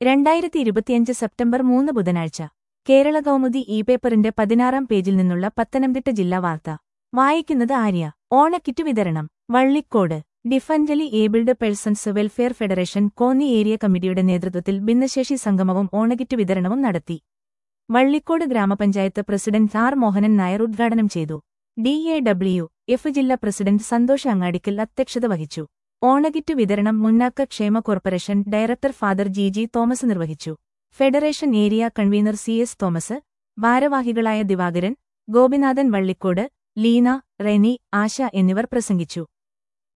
രണ്ടായിരത്തി ഇരുപത്തിയഞ്ച് സെപ്റ്റംബർ മൂന്ന് ബുധനാഴ്ച കേരള കൗമുദി ഇ പേപ്പറിന്റെ പതിനാറാം പേജിൽ നിന്നുള്ള പത്തനംതിട്ട ജില്ലാ വാർത്ത വായിക്കുന്നത് ആര്യ ഓണക്കിറ്റ് വിതരണം Vallicode differently abled persons welfare federation Konni area കമ്മിറ്റിയുടെ നേതൃത്വത്തിൽ ഭിന്നശേഷി സംഗമവും ഓണക്കിറ്റ് വിതരണവും നടത്തി വള്ളിക്കോട് ഗ്രാമപഞ്ചായത്ത് പ്രസിഡന്റ് ആർ മോഹനൻ നായർ ഉദ്ഘാടനം ചെയ്തു ഡി എ ഡബ്ല്യു എഫ് ജില്ലാ പ്രസിഡന്റ് സന്തോഷ് അങ്ങാടിക്കൽ അധ്യക്ഷത വഹിച്ചു ഓണകിറ്റ് വിതരണം മുന്നാക്ക ക്ഷേമ corporation director father G G Thomas നിർവഹിച്ചു federation area convener C S Thomas ഭാരവാഹികളായ ദിവാകരൻ ഗോപിനാഥൻ വള്ളിക്കോട് ലീന റെനി ആശ എന്നിവർ പ്രസംഗിച്ചു